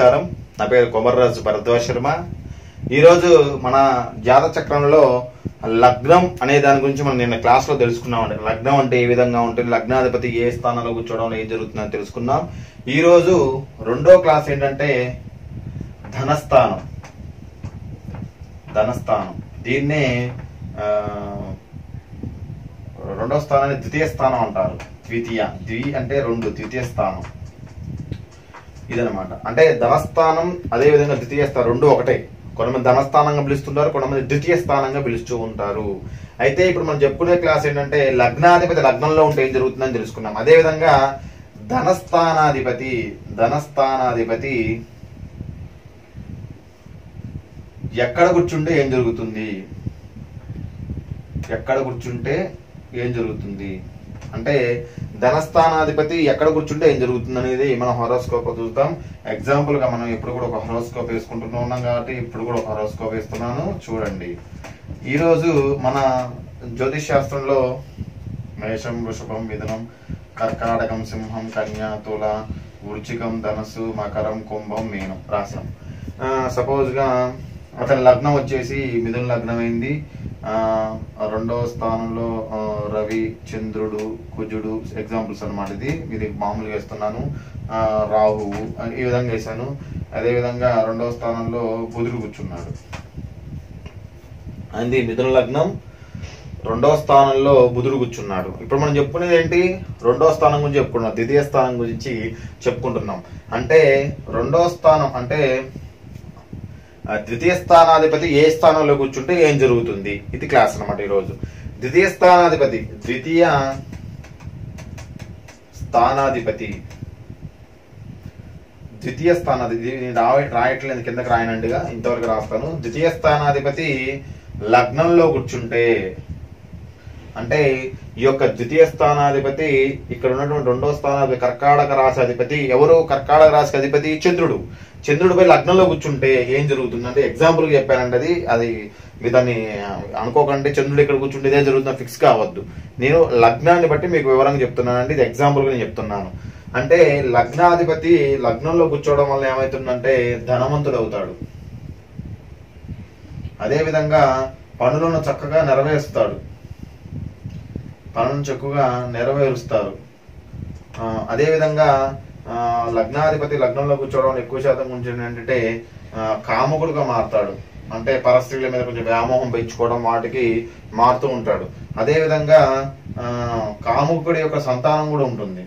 నమస్కారం నా పేరు కొమర్రాజు భరద్వాజ్ శర్మ ఈరోజు మన జాత చక్రంలో లగ్నం అనే దాని గురించి మనం నిన్న క్లాస్ లో తెలుసుకున్నాం లగ్నం అంటే ఏ విధంగా ఉంటుంది లగ్నాధిపతి ఏ స్థానంలో కూర్చోవడం ఏం జరుగుతుందని తెలుసుకున్నాం ఈ రోజు రెండో క్లాస్ ఏంటంటే ధనస్థానం ధనస్థానం దీన్నే ఆ, రెండో స్థానాన్ని ద్వితీయ స్థానం అంటారు ద్వితీయ ద్వి అంటే రెండు ద్వితీయ స్థానం ఇదనమాట అంటే ధనస్థానం అదే విధంగా ద్వితీయ స్థానం రెండు ఒకటే కొంతమంది ధనస్థానంగా పిలుస్తుంటారు కొంతమంది ద్వితీయ స్థానంగా పిలుస్తూ ఉంటారు అయితే ఇప్పుడు మనం చెప్పుకునే క్లాస్ ఏంటంటే లగ్నాధిపతి లగ్నంలో ఉంటే ఏం జరుగుతుందని తెలుసుకున్నాం అదే విధంగా ధనస్థానాధిపతి ధనస్థానాధిపతి ఎక్కడ కూర్చుంటే ఏం జరుగుతుంది ఎక్కడ కూర్చుంటే ఏం జరుగుతుంది అంటే ధనస్థానాధిపతి ఎక్కడ కూర్చుంటే ఏం జరుగుతుంది అనేది మనం హోరోస్కోప్ చూద్దాం ఎగ్జాంపుల్ గా మనం ఇప్పుడు కూడా ఒక హోరోస్కోప్ వేసుకుంటూ ఉన్నాం కాబట్టి ఇప్పుడు కూడా ఒక హోరోస్కోప్ వేస్తున్నాను చూడండి ఈ రోజు మన జ్యోతిష్ శాస్త్రంలో మేషం వృషభం మిథునం కర్కాటకం సింహం కన్యా తుల వృచ్చికం ధనస్సు మకరం కుంభం మీనం రాశం సపోజ్ గా అతని లగ్నం వచ్చేసి మిథున లగ్నం అయింది ఆ, రెండవ స్థానంలో ఆ, రవి చంద్రుడు కుజుడు ఎగ్జాంపుల్స్ అన్నమాట ఇది ఇది మామూలుగా వేస్తున్నాను ఆ, రాహువు అని ఈ విధంగా వేసాను అదే విధంగా రెండవ స్థానంలో బుధుడు కూర్చున్నాడు అంది మిథున లగ్నం రెండవ స్థానంలో బుధుడు కూర్చున్నాడు ఇప్పుడు మనం చెప్పుకునేది ఏంటి రెండవ స్థానం గురించి చెప్పుకున్నాం ద్వితీయ స్థానం గురించి చెప్పుకుంటున్నాం అంటే రెండవ స్థానం అంటే ఆ ద్వితీయ స్థానాధిపతి ఏ స్థానంలో కూర్చుంటే ఏం జరుగుతుంది ఇది క్లాస్ అన్నమాట ఈరోజు ద్వితీయ స్థానాధిపతి ద్వితీయ స్థానాధిపతి ద్వితీయ స్థానాధిపతి ఇది నేను రాయ రాయట్లేదు కిందకి రాయనండిగా ఇంతవరకు రాస్తాను ద్వితీయ స్థానాధిపతి లగ్నంలో కూర్చుంటే అంటే ఈ యొక్క ద్వితీయ స్థానాధిపతి ఇక్కడ ఉన్నటువంటి రెండో స్థానాధిపతి కర్కాటక రాశి అధిపతి ఎవరు కర్కాటక రాశి అధిపతి చంద్రుడు చంద్రుడు పోయి లగ్నంలో కూర్చుంటే ఏం జరుగుతుంది అంటే ఎగ్జాంపుల్ గా చెప్పానండి అది అది మీరు దాన్ని అనుకోకండి చంద్రుడు ఇక్కడ కూర్చుంటే ఇదే జరుగుతుందని ఫిక్స్ కావద్దు నేను లగ్నాన్ని బట్టి మీకు వివరంగా చెప్తున్నానండి ఇది ఎగ్జాంపుల్ గా నేను చెప్తున్నాను అంటే లగ్నాధిపతి లగ్నంలో కూర్చోవడం వల్ల ఏమవుతుందంటే ధనవంతుడు అవుతాడు అదే విధంగా పనులను చక్కగా నెరవేరుస్తాడు పనులను చక్కగా నెరవేరుస్తారు ఆ, అదే విధంగా ఆ, లగ్నాధిపతి లగ్నంలో కూర్చోవడం వల్ల ఎక్కువ శాతం గురించి ఏంటంటే ఆ, కాముకుడుగా మారుతాడు అంటే పరస్త్రీల మీద కొంచెం వ్యామోహం పెంచుకోవడం వాటికి మారుతూ ఉంటాడు అదే విధంగా ఆ, కాముకుడి యొక్క సంతానం కూడా ఉంటుంది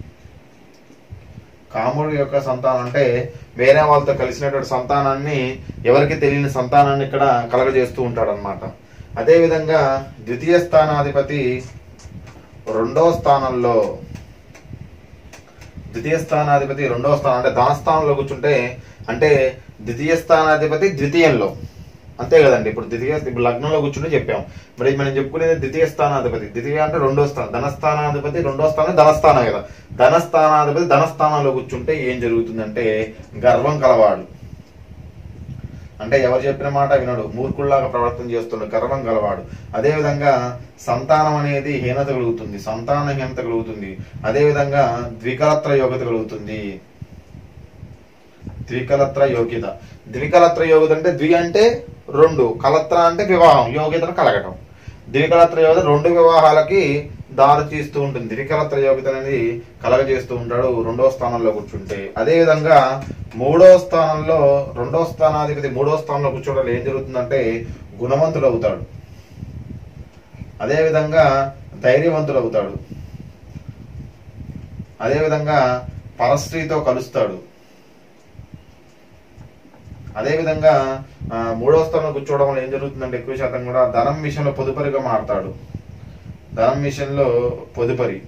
కాముడి యొక్క సంతానం అంటే వేరే వాళ్ళతో కలిసినటువంటి సంతానాన్ని ఎవరికి తెలియని సంతానాన్ని ఇక్కడ కలగజేస్తూ ఉంటాడు అనమాట అదే విధంగా ద్వితీయ స్థానాధిపతి రెండో స్థానంలో ద్వితీయ స్థానాధిపతి రెండవ స్థానం అంటే ధనస్థానంలో కూర్చుంటే అంటే ద్వితీయ స్థానాధిపతి ద్వితీయంలో అంతే కదండి ఇప్పుడు ద్వితీయ ఇప్పుడు లగ్నంలో కూర్చుంటే చెప్పాం మరి మనం చెప్పుకునేది ద్వితీయ స్థానాధిపతి ద్వితీయ అంటే రెండో స్థానం ధనస్థానాధిపతి రెండో స్థానం ధనస్థానం కదా ధనస్థానాధిపతి ధనస్థానంలో కూర్చుంటే ఏం జరుగుతుందంటే గర్వం కలవాడు అంటే ఎవరు చెప్పిన మాట వినడు మూర్ఖుల్లాగా ప్రవర్తన చేస్తున్నాడు గర్వం గలవాడు అదే విధంగా సంతానం అనేది హీనత కలుగుతుంది సంతాన హీనత కలుగుతుంది అదే విధంగా ద్వికలత్ర యోగ్యత కలుగుతుంది ద్వికలత్ర యోగ్యత ద్వికలత్ర యోగ్యత అంటే ద్వి అంటే రెండు కలత్ర అంటే వివాహం యోగ్యతను కలగటం ద్వికలత్ర యోగ్యత రెండు వివాహాలకి దారి తీస్తూ ఉంటుంది ద్వికలత్ర యోగ్యత అనేది కలగజేస్తూ ఉంటాడు రెండో స్థానంలో కూర్చుంటే అదే విధంగా మూడో స్థానంలో రెండో స్థానాధిపతి మూడో స్థానంలో కూర్చోవడం ఏం జరుగుతుందంటే గుణవంతుడు అవుతాడు అదే విధంగా ధైర్యవంతుడు అవుతాడు అదే విధంగా పరస్త్రీతో కలుస్తాడు అదే విధంగా ఆ, మూడో స్థానంలో కూర్చోవడం వల్ల ఏం జరుగుతుందంటే ఎక్కువ శాతం కూడా ధనం విషయంలో పొదుపరిగా మారతాడు ధనం విషయంలో పొదుపరి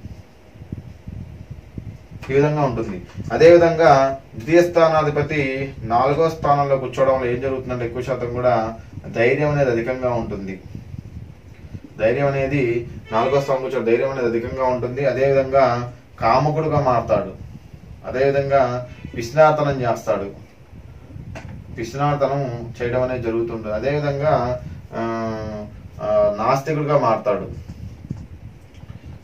ఈ విధంగా ఉంటుంది అదే విధంగా ద్వితీయ స్థానాధిపతి నాలుగో స్థానంలో కూర్చోవడం వల్ల ఏం జరుగుతుందంటే ఎక్కువ శాతం కూడా ధైర్యం అనేది అధికంగా ఉంటుంది ధైర్యం అనేది నాలుగో స్థానం కూర్చో ధైర్యం అనేది అధికంగా ఉంటుంది అదే విధంగా కాముకుడుగా మారతాడు అదే విధంగా విష్ణాతనం చేస్తాడు పిసినార్తనం చేయడం అనేది జరుగుతుంటుంది అదేవిధంగా ఆ, ఆ, నాస్తికుడిగా మారతాడు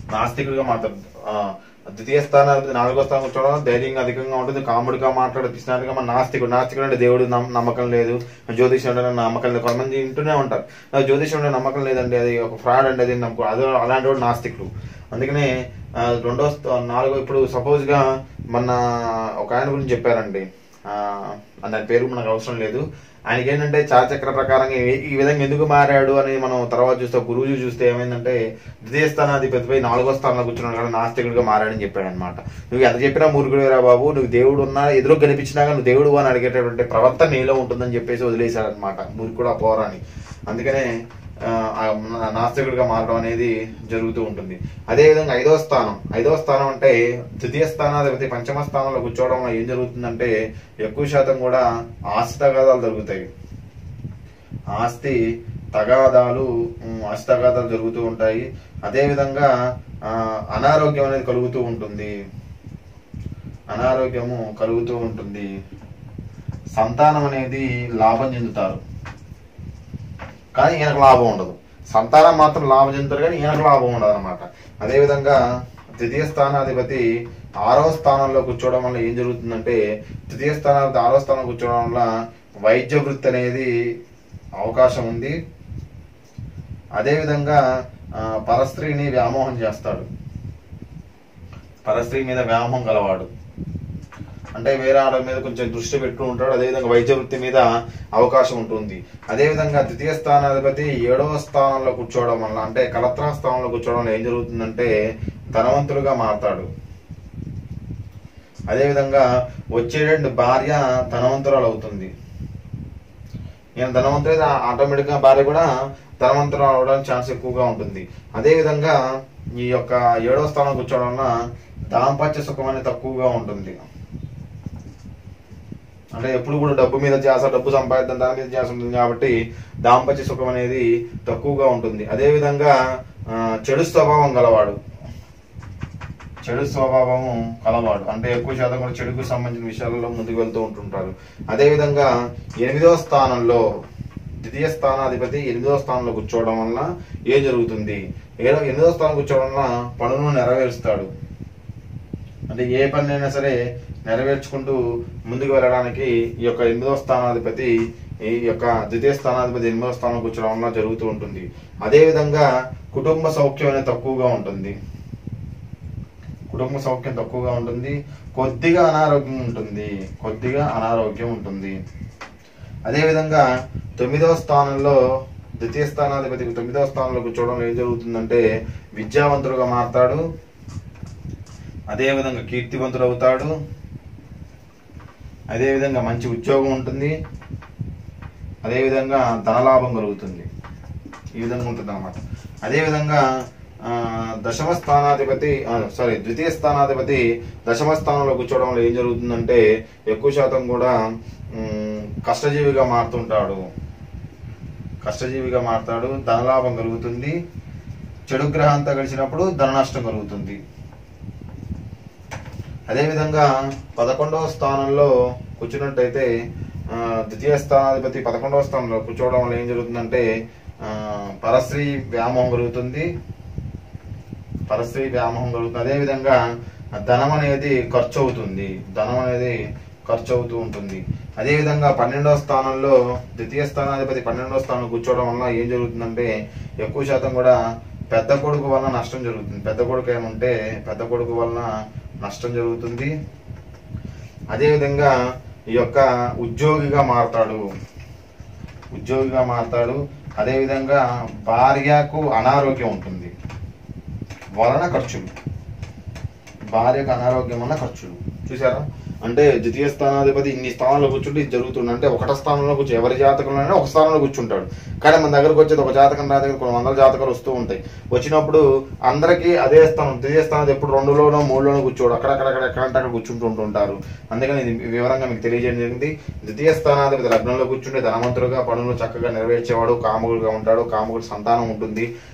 నాస్తికుడిగా మాట్లాడు ఆ, ద్వితీయ స్థానాధిపతి నాలుగో స్థానం కూర్చోవడం ధైర్యంగా అధికంగా ఉంటుంది కాముడిగా మాట్లాడే పిచ్చినాడిగా మన నాస్తికుడు నాస్తికుడు అంటే దేవుడు నమ్మ- నమ్మకం లేదు జ్యోతిషం అంటే నమ్మకం లేదు కొంతమంది వింటూనే ఉంటారు నాకు జ్యోతిషం అంటే నమ్మకం లేదండి అది ఒక ఫ్రాడ్ అండి అది నమ్మకం అది అలాంటి వాడు నాస్తికుడు అందుకనే ఆ, రెండో స్థ- నాలుగో ఇప్పుడు సపోజ్ గా మన ఒక ఆయన గురించి చెప్పారండి ఆ, దాని పేరు మనకు అవసరం లేదు ఆయనకి ఏంటంటే చాచక్ర ప్రకారంగా ఈ- ఈ విధంగా ఎందుకు మారాడు అని మనం తర్వాత చూస్తే గురువు చూస్తే ఏమైందంటే ద్వితీయ స్థానాధిపతిపై నాలుగో స్థానంలో కూర్చున్నాడు కానీ నాస్తికుడిగా మారాడని చెప్పాడు అనమాట నువ్వు ఎంత చెప్పినా మూర్ఖుడిరా బాబు నువ్వు దేవుడు ఉన్నా ఎదురు కనిపించినా కానీ నువ్వు దేవుడు అని అడిగేటటువంటి ప్రవర్తన నీలో ఉంటుందని చెప్పేసి వదిలేశాడు అనమాట మూర్ఖుడు ఆ పోరాని అందుకనే ఆ, ఆ నా- నాస్తికుడిగా మారడం అనేది జరుగుతూ ఉంటుంది అదే విధంగా ఐదో స్థానం ఐదో స్థానం అంటే ద్వితీయ స్థానాధిపతి పంచమ స్థానంలో కూర్చోవడం వల్ల ఏం జరుగుతుందంటే ఎక్కువ శాతం కూడా ఆస్తి తగాదాలు జరుగుతాయి ఆస్తి తగాదాలు ఉమ్, ఆస్తి తగాదాలు జరుగుతూ ఉంటాయి అదే విధంగా ఆ, అనారోగ్యం అనేది కలుగుతూ ఉంటుంది అనారోగ్యము కలుగుతూ ఉంటుంది సంతానం అనేది లాభం చెందుతారు కానీ ఈయనకు లాభం ఉండదు సంతానం మాత్రం లాభం చెందుతారు కానీ ఈయనకు లాభం ఉండదు అనమాట అదేవిధంగా ద్వితీయ స్థానాధిపతి ఆరో స్థానంలో కూర్చోవడం వల్ల ఏం జరుగుతుందంటే ద్వితీయ స్థానాధిపతి ఆరో స్థానంలో కూర్చోవడం వల్ల వైద్య వృత్తి అనేది అవకాశం ఉంది అదేవిధంగా ఆ, పరస్త్రీని వ్యామోహం చేస్తాడు పరస్త్రీ మీద వ్యామోహం గలవాడు అంటే వేరే ఆడ మీద కొంచెం దృష్టి పెట్టు ఉంటాడు అదేవిధంగా వైద్య వృత్తి మీద అవకాశం ఉంటుంది అదేవిధంగా ద్వితీయ స్థానాధిపతి ఏడవ స్థానంలో కూర్చోవడం వల్ల అంటే కలత్రా స్థానంలో కూర్చోవడం వల్ల ఏం జరుగుతుందంటే ధనవంతుడుగా మారతాడు అదేవిధంగా వచ్చేటువంటి భార్య ధనవంతురాలు అవుతుంది ఈయన ధనవంతుడు ఆటోమేటిక్ గా భార్య కూడా ధనవంతులు అవడానికి ఛాన్స్ ఎక్కువగా ఉంటుంది అదే విధంగా ఈ యొక్క ఏడవ స్థానం కూర్చోవడం వలన దాంపత్య సుఖం అనేది తక్కువగా ఉంటుంది అంటే ఎప్పుడు కూడా డబ్బు మీద ధ్యాస డబ్బు సంపాదిద్దాం దాని మీద ధ్యాస ఉంటుంది కాబట్టి దాంపత్య సుఖం అనేది తక్కువగా ఉంటుంది అదే విధంగా ఆ, చెడు స్వభావం గలవాడు చెడు స్వభావము కలవాడు అంటే ఎక్కువ శాతం కూడా చెడుకు సంబంధించిన విషయాలలో ముందుకు వెళ్తూ ఉంటుంటారు అదే విధంగా ఎనిమిదవ స్థానంలో ద్వితీయ స్థానాధిపతి ఎనిమిదవ స్థానంలో కూర్చోవడం వలన ఏం జరుగుతుంది ఏదో ఎనిమిదవ స్థానం కూర్చోవడం వలన పనులను నెరవేరుస్తాడు అంటే ఏ పనినైనా సరే నెరవేర్చుకుంటూ ముందుకు వెళ్ళడానికి ఈ యొక్క ఎనిమిదవ స్థానాధిపతి ఈ యొక్క ద్వితీయ స్థానాధిపతి ఎనిమిదవ స్థానం కూర్చోవడం వల్ల జరుగుతూ ఉంటుంది అదే విధంగా కుటుంబ సౌఖ్యం అనేది తక్కువగా ఉంటుంది కుటుంబ సౌఖ్యం తక్కువగా ఉంటుంది కొద్దిగా అనారోగ్యం ఉంటుంది కొద్దిగా అనారోగ్యం ఉంటుంది అదేవిధంగా తొమ్మిదవ స్థానంలో ద్వితీయ స్థానాధిపతి తొమ్మిదవ స్థానంలో కూర్చోవడం ఏం జరుగుతుందంటే విద్యావంతుడుగా మారతాడు అదేవిధంగా కీర్తివంతుడు అవుతాడు అదేవిధంగా మంచి ఉద్యోగం ఉంటుంది అదేవిధంగా ధనలాభం కలుగుతుంది ఈ విధంగా ఉంటుంది అనమాట అదేవిధంగా ఆ, దశమ స్థానాధిపతి సారీ ద్వితీయ స్థానాధిపతి దశమ స్థానంలో కూర్చోవడం వల్ల ఏం జరుగుతుందంటే ఎక్కువ శాతం కూడా ఉమ్, కష్టజీవిగా మారుతుంటాడు కష్టజీవిగా మారుతాడు ధనలాభం కలుగుతుంది చెడు గ్రహంతో కలిసినప్పుడు ధన నష్టం కలుగుతుంది అదేవిధంగా పదకొండవ స్థానంలో కూర్చున్నట్టయితే ఆ, ద్వితీయ స్థానాధిపతి పదకొండవ స్థానంలో కూర్చోవడం వల్ల ఏం జరుగుతుందంటే ఆ, పరశ్రీ వ్యామోహం కలుగుతుంది పరశ్రీ వ్యామోహం కలుగుతుంది అదేవిధంగా ధనం అనేది ఖర్చు అవుతుంది ధనం అనేది ఖర్చు అవుతూ ఉంటుంది అదేవిధంగా పన్నెండవ స్థానంలో ద్వితీయ స్థానాధిపతి పన్నెండవ స్థానంలో కూర్చోవడం వల్ల ఏం జరుగుతుందంటే ఎక్కువ శాతం కూడా పెద్ద కొడుకు వలన నష్టం జరుగుతుంది పెద్ద కొడుకు ఏమంటే పెద్ద కొడుకు వలన నష్టం జరుగుతుంది అదేవిధంగా ఈ యొక్క ఉద్యోగిగా మారతాడు ఉద్యోగిగా మారతాడు అదేవిధంగా భార్యకు అనారోగ్యం ఉంటుంది వలన ఖర్చులు భార్యకు అనారోగ్యం వలన ఖర్చులు చూసారా అంటే ద్వితీయ స్థానాధిపతి ఇన్ని స్థానంలో కూర్చుంటే ఇది జరుగుతుంది అంటే ఒకట స్థానంలో కూర్చో ఎవరి జాతకంలోనే ఒక స్థానంలో కూర్చుంటాడు కానీ మన దగ్గరకు వచ్చేది ఒక జాతకం రా దగ్గర కొన్ని వందల జాతకాలు వస్తూ ఉంటాయి వచ్చినప్పుడు అందరికీ అదే స్థానం ద్వితీయ స్థానం ఎప్పుడు రెండులోనో మూడులోనో కూర్చోడు అక్కడక్కడక్కడ ఎక్కడంటే అక్కడ కూర్చుంటూ ఉంటుంటారు అందుకని ఇది వివరంగా మీకు తెలియజేయడం జరిగింది ద్వితీయ స్థానాధిపతి లగ్నంలో కూర్చుంటే ధనవంతుడుగా పనులు చక్కగా నెరవేర్చేవాడు కాముకుడుగా ఉంటాడు కాముకుడు సంతానం ఉంటుంది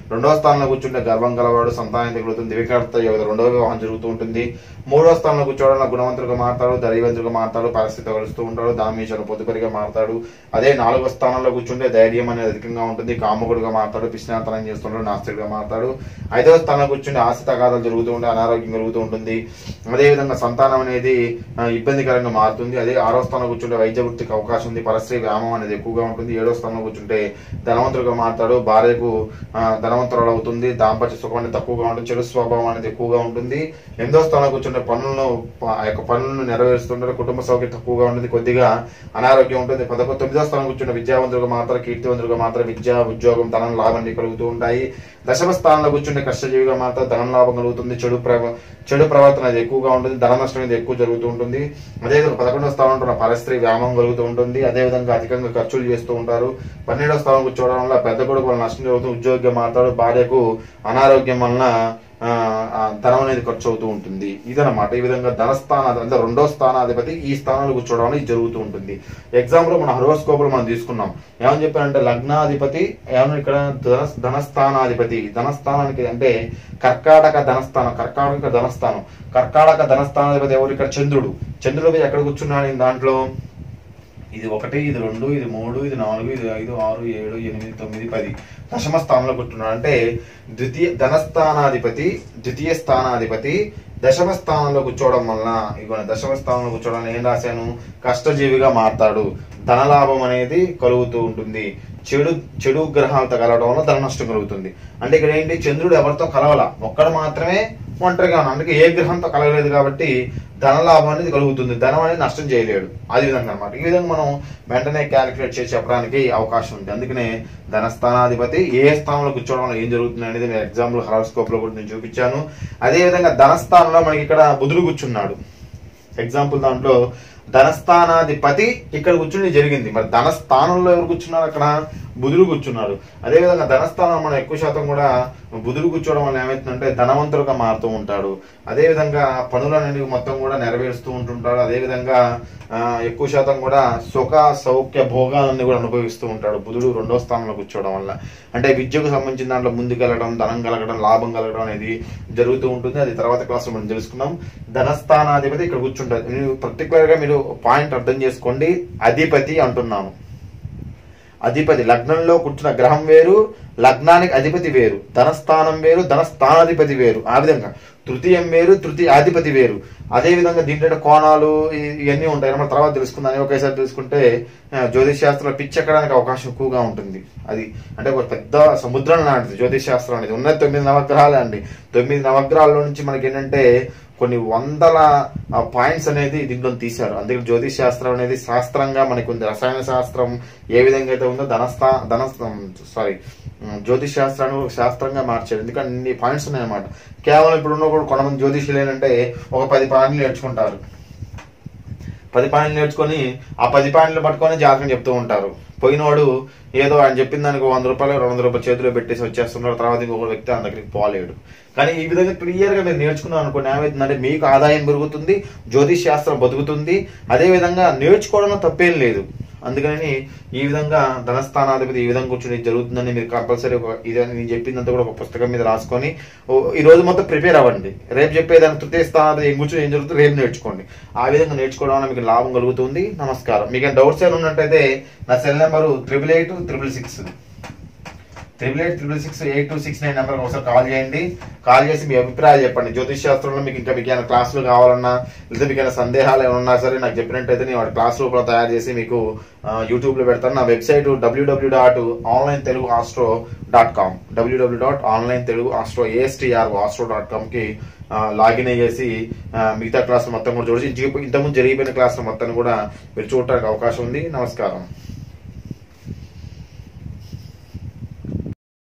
రెండవ స్థానంలో కూర్చుంటే గర్వం గలవాడు సంతానం తగులుతుంది దివికర్త యోగ రెండవ వివాహం జరుగుతూ ఉంటుంది మూడవ స్థానంలో కూర్చోవడం వల్ల గుణవంతుడిగా మారతాడు ధైర్యవంతుడిగా మారతాడు పరిస్థితి కలుస్తూ ఉంటాడు దామేశ్వరం పొద్దుపరిగా మారతాడు అదే నాలుగవ స్థానంలో కూర్చుంటే ధైర్యం అనేది అధికంగా ఉంటుంది కాముకుడుగా మారతాడు పిచ్చినాతనం చేస్తుంటాడు నాస్తికుడిగా మారతాడు ఐదవ స్థానంలో కూర్చుంటే ఆస్తి తగాదాలు జరుగుతూ ఉంటాయి అనారోగ్యం కలుగుతూ ఉంటుంది అదేవిధంగా సంతానం అనేది ఆ, ఇబ్బందికరంగా మారుతుంది అదే ఆరో స్థానంలో కూర్చుంటే వైద్య వృత్తికి అవకాశం ఉంది పరస్త్రీ వ్యామం అనేది ఎక్కువగా ఉంటుంది ఏడో స్థానంలో కూర్చుంటే ధనవంతుడిగా మారతాడు భార్యకు ఆ, ధనవంతురాలు అవుతుంది దాంపత్య సుఖం అనేది తక్కువగా ఉంటుంది చెడు స్వభావం అనేది ఎక్కువగా ఉంటుంది ఎనిమిదో స్థానంలో కూర్చుంటే పనులను ప- ఆ యొక్క పనులను నెరవేరుస్తుంటారు కుటుంబ సౌకర్యం తక్కువగా ఉంటుంది కొద్దిగా అనారోగ్యం ఉంటుంది పదకొ తొమ్మిదో స్థానం కూర్చుంటే విద్యావంతులుగా మాత్రం కీర్తివంతులుగా మాత్రం విద్య ఉద్యోగం ధనం లాభం కలుగుతూ ఉంటాయి దశమ స్థానంలో కూర్చుంటే కష్టజీవిగా మాత్రం ధనం లాభం కలుగుతుంది చెడు ప్రవ చెడు ప్రవర్తన అనేది ఎక్కువగా ఉంటుంది ధన నష్టం అనేది ఎక్కువ జరుగుతూ ఉంటుంది అదేవిధంగా పదకొండవ స్థానం ఉంటున్న పరస్త్రీ వ్యామం కలుగుతూ ఉంటుంది అదేవిధంగా అధికంగా ఖర్చులు చేస్తూ ఉంటారు పన్నెండవ స్థానం కూర్చోవడం వల్ల పెద్ద కొడుకు వల్ల నష్టం జరుగుతుంది ఉద్యోగం మాట్లాడు భార్యకు అనారోగ్యం వలన ఆ, ఆ, ధనం అనేది ఖర్చు అవుతూ ఉంటుంది ఇదనమాట ఈ విధంగా ధనస్థాన అంటే రెండో స్థానాధిపతి ఈ స్థానంలో కూర్చోవడం అనేది జరుగుతూ ఉంటుంది ఎగ్జాంపుల్ మన హరోస్కోప్ లో మనం తీసుకున్నాం ఏమని చెప్పారంటే లగ్నాధిపతి ఏమన్నా ఇక్కడ ధన ధనస్థానాధిపతి ధనస్థానానికి అంటే కర్కాటక ధనస్థానం కర్కాటక ధనస్థానం కర్కాటక ధనస్థానాధిపతి ఎవరు ఇక్కడ చంద్రుడు చంద్రుడు ఎక్కడ కూర్చున్నాడు ఈ దాంట్లో ఇది ఒకటి ఇది రెండు ఇది మూడు ఇది నాలుగు ఇది ఐదు ఆరు ఏడు ఎనిమిది తొమ్మిది పది దశమ స్థానంలో కూర్చున్నాడు అంటే ద్వితీయ ధనస్థానాధిపతి ద్వితీయ స్థానాధిపతి దశమ స్థానంలో కూర్చోవడం వలన ఇగో దశమ స్థానంలో కూర్చోవడం వలన ఏం రాశాను కష్టజీవిగా మారతాడు ధనలాభం అనేది కలుగుతూ ఉంటుంది చెడు చెడు గ్రహాలతో కలవడం వల్ల ధన నష్టం కలుగుతుంది అంటే ఇక్కడ ఏంటి చంద్రుడు ఎవరితో కలవాల ఒక్కడు మాత్రమే ఒంటరిగా ఉన్నాడు అందుకే ఏ గ్రహంతో కలగలేదు కాబట్టి ధన లాభం అనేది కలుగుతుంది ధనం అనేది నష్టం చేయలేడు అది విధంగా అనమాట ఈ విధంగా మనం వెంటనే క్యాలిక్యులేట్ చేసి చెప్పడానికి అవకాశం ఉంది అందుకనే ధనస్థానాధిపతి ఏ స్థానంలో కూర్చోవడం వల్ల ఏం జరుగుతుంది అనేది నేను ఎగ్జాంపుల్ హరాస్కోప్ లో కూడా నేను చూపించాను అదే విధంగా ధనస్థానంలో మనకి ఇక్కడ బుధుడు కూర్చున్నాడు ఎగ్జాంపుల్ దాంట్లో ధనస్థానాధిపతి ఇక్కడ కూర్చుని జరిగింది మరి ధనస్థానంలో ఎవరు కూర్చున్నారు అక్కడ బుధుడు కూర్చున్నారు అదేవిధంగా ధనస్థానం మనం ఎక్కువ శాతం కూడా బుధుడు కూర్చోవడం వల్ల ఏమవుతుందంటే ధనవంతుడుగా మారుతూ ఉంటాడు అదేవిధంగా పనులన్నీ మొత్తం కూడా నెరవేరుస్తూ ఉంటుంటాడు అదేవిధంగా ఆ, ఎక్కువ శాతం కూడా సుఖ సౌఖ్య భోగాలన్నీ కూడా అనుభవిస్తూ ఉంటాడు బుధుడు రెండో స్థానంలో కూర్చోవడం వల్ల అంటే విద్యకు సంబంధించిన దాంట్లో ముందుకెళ్ళడం ధనం కలగడం లాభం కలగడం అనేది జరుగుతూ ఉంటుంది అది తర్వాత క్లాస్ మనం తెలుసుకుందాం ధనస్థానాధిపతి ఇక్కడ కూర్చుంటారు మీరు పర్టికులర్ గా మీరు పాయింట్ అర్థం చేసుకోండి అధిపతి అంటున్నాను అధిపతి లగ్నంలో కూర్చున్న గ్రహం వేరు లగ్నానికి అధిపతి వేరు ధనస్థానం వేరు ధనస్థానాధిపతి వేరు ఆ విధంగా తృతీయం వేరు తృతీయ అధిపతి వేరు అదే విధంగా దీంట్లో కోణాలు ఇ- ఇవన్నీ ఉంటాయి మనం తర్వాత తెలుసుకుందాం ఒకేసారి తెలుసుకుంటే ఆ, జ్యోతిష్ శాస్త్రంలో పిచ్చెక్కడానికి అవకాశం ఎక్కువగా ఉంటుంది అది అంటే ఒక పెద్ద సముద్రం లాంటిది జ్యోతిష్ శాస్త్రం అనేది ఉన్నది తొమ్మిది నవగ్రహాలే అండి తొమ్మిది నవగ్రహాల్లో నుంచి మనకి ఏంటంటే కొన్ని వందల పాయింట్స్ అనేది దీంట్లో తీశారు అందుకే జ్యోతిష్ శాస్త్రం అనేది శాస్త్రంగా మనకి ఉంది రసాయన శాస్త్రం ఏ విధంగా అయితే ఉందో ధనస్థా ధన సారీ జ్యోతిష్ శాస్త్రాన్ని ఒక శాస్త్రంగా మార్చారు ఎందుకంటే ఇన్ని పాయింట్స్ ఉన్నాయన్నమాట కేవలం ఇప్పుడు ఉన్న కూడా కొంతమంది జ్యోతిష్యులు ఏంటంటే ఒక పది పాయింట్లు నేర్చుకుంటారు పది పాయింట్లు నేర్చుకొని ఆ పది పాయింట్లు పట్టుకొని జాతకం చెప్తూ ఉంటారు పోయినవాడు ఏదో ఆయన చెప్పిన దానికి వంద రూపాయలు రెండు వందల రూపాయలు చేతిలో పెట్టేసి వచ్చేస్తున్నాడు తర్వాత ఇంకొక వ్యక్తి ఆయన దగ్గరికి పోలేడు కానీ ఈ విధంగా క్లియర్ గా మీరు నేర్చుకున్నారు అనుకోండి ఏమవుతుందంటే మీకు ఆదాయం పెరుగుతుంది జ్యోతిష్ శాస్త్రం బతుకుతుంది అదే విధంగా నేర్చుకోవడంలో తప్పేం లేదు అందుకని ఈ విధంగా ధనస్థానాధిపతి ఈ విధంగా కూర్చొని జరుగుతుందని మీరు కంపల్సరీ ఒక ఇది నేను చెప్పిందంతా కూడా ఒక పుస్తకం మీద రాసుకొని ఓ, ఈ రోజు మొత్తం ప్రిపేర్ అవ్వండి రేపు చెప్పేదాన్ని తృతీయ స్థానాధిపతి ఏం కూర్చొని ఏం జరుగుతుంది రేపు నేర్చుకోండి ఆ విధంగా నేర్చుకోవడం వల్ల మీకు లాభం కలుగుతుంది నమస్కారం మీకు డౌట్స్ ఏమైనా ఉన్నట్టయితే నా cell number triple eight triple six triple eight triple six eight two six nine number ఒకసారి కాల్ చేయండి కాల్ చేసి మీ అభిప్రాయాలు చెప్పండి జ్యోతిష్ శాస్త్రంలో మీకు ఇంకా మీకు ఏమైనా క్లాసులు కావాలన్నా లేదా మీకు ఏమైనా సందేహాలు ఏమైనా ఉన్నా సరే నాకు చెప్పినట్టయితే నేను వాటి క్లాస్ రూపంలో తయారు చేసి మీకు యూట్యూబ్ లో పెడతాను నా website W W dot online Telugu astro dot com W W dot online Telugu astro A S T R astro dot com కి లాగిన్ అయ్యేసి ఆ, మిగతా క్లాసులు మొత్తం కూడా చూడొచ్చు ఇంతకుముందు జరిగిపోయిన క్లాసులు మొత్తం కూడా మీరు చూడటానికి అవకాశం ఉంది నమస్కారం